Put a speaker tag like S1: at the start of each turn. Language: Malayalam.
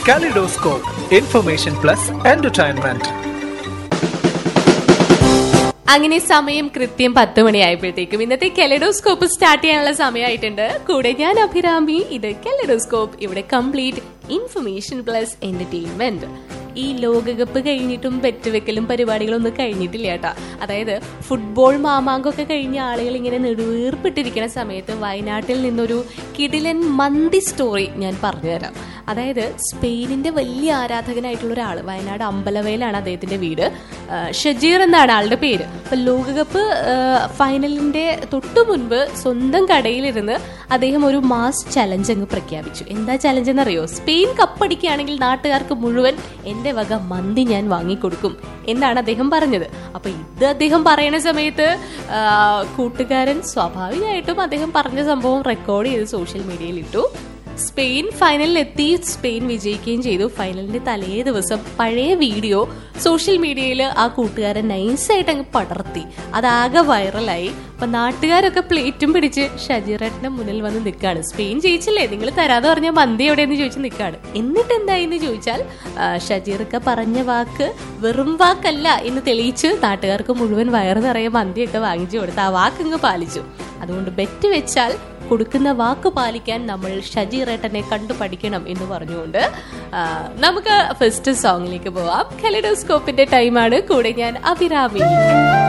S1: Kaleidoscope, Information Plus Entertainment.
S2: അങ്ങനെ സമയം കൃത്യം പത്ത് മണിയായപ്പോഴത്തേക്കും ഇന്നത്തെ കെലഡോസ്കോപ്പ് സ്റ്റാർട്ട് ചെയ്യാനുള്ള സമയമായിട്ടുണ്ട് കൂടെ ഞാൻ അഭിരാമി ഇത് കെലഡോസ്കോപ്പ് ഇവിടെ കംപ്ലീറ്റ് ഇൻഫർമേഷൻ പ്ലസ് എന്റർടൈൻമെന്റ് ഈ ലോകകപ്പ് കഴിഞ്ഞിട്ടും പെറ്റുവെക്കലും പരിപാടികളൊന്നും കഴിഞ്ഞിട്ടില്ല കേട്ടാ അതായത് ഫുട്ബോൾ മാമാങ്കമൊക്കെ കഴിഞ്ഞ ആളുകൾ ഇങ്ങനെ നെടുവീർപ്പിട്ടിരിക്കുന്ന സമയത്ത് വയനാട്ടിൽ നിന്നൊരു കിടിലൻ മന്തി സ്റ്റോറി ഞാൻ പറഞ്ഞുതരാം അതായത് സ്പെയിനിന്റെ വലിയ ആരാധകനായിട്ടുള്ള ഒരാൾ വയനാട് അമ്പലവയലാണ് അദ്ദേഹത്തിന്റെ വീട് ആ, ഷജീർ എന്നാണ് ആളുടെ പേര് അപ്പൊ ലോകകപ്പ് ആ, ഫൈനലിന്റെ തൊട്ടു മുൻപ് സ്വന്തം കടയിലിരുന്ന് അദ്ദേഹം ഒരു മാസ് ചലഞ്ച് അങ്ങ് പ്രഖ്യാപിച്ചു എന്താ ചലഞ്ച് എന്നറിയോ സ്പെയിൻ കപ്പടിക്കുകയാണെങ്കിൽ നാട്ടുകാർക്ക് മുഴുവൻ എന്റെ വക മന്തി ഞാൻ വാങ്ങിക്കൊടുക്കും എന്നാണ് അദ്ദേഹം പറഞ്ഞത് അപ്പൊ ഇത് അദ്ദേഹം പറയുന്ന സമയത്ത് ആ, കൂട്ടുകാരൻ സ്വാഭാവികമായിട്ടും അദ്ദേഹം പറഞ്ഞ സംഭവം റെക്കോർഡ് ചെയ്ത് സോഷ്യൽ മീഡിയയിൽ ഇട്ടു സ്പെയിൻ ഫൈനലിൽ എത്തി സ്പെയിൻ വിജയിക്കുകയും ചെയ്തു ഫൈനലിന്റെ തലേ ദിവസം പഴയ വീഡിയോ സോഷ്യൽ മീഡിയയിൽ ആ കൂട്ടുകാരൻ നൈസായിട്ട് അങ്ങ് പടർത്തി അതാകെ വൈറലായി അപ്പൊ നാട്ടുകാരൊക്കെ പ്ലേറ്റും പിടിച്ച് ഷജീറേട്ടന്റെ മുന്നിൽ വന്ന് നിൽക്കാണ് സ്പെയിൻ ജയിച്ചില്ലേ നിങ്ങൾ തരാതെ പറഞ്ഞ മന്തി എവിടെയെന്ന് ചോദിച്ച് നിൽക്കാണ് എന്നിട്ട് എന്തായെന്ന് ചോദിച്ചാൽ ആ, ഷജീറൊക്കെ പറഞ്ഞ വാക്ക് വെറും വാക്കല്ല എന്ന് തെളിയിച്ച് നാട്ടുകാർക്ക് മുഴുവൻ വയറ് നിറയെ മന്തിയൊക്കെ വാങ്ങിച്ചു കൊടുത്ത് ആ വാക്കങ്ങ് പാലിച്ചു അതുകൊണ്ട് ബെറ്റ് വെച്ചാൽ കൊടുക്കുന്ന വാക്ക് പാലിക്കാൻ നമ്മൾ ഷജീറേട്ടനെ കണ്ടു പഠിക്കണം എന്ന് പറഞ്ഞുകൊണ്ട് ആ, നമുക്ക് ഫസ്റ്റ് സോങ്ങിലേക്ക് പോവാം കെലഡോസ്കോപ്പിന്റെ ടൈമാണ് കൂടെ ഞാൻ അഭിരാമി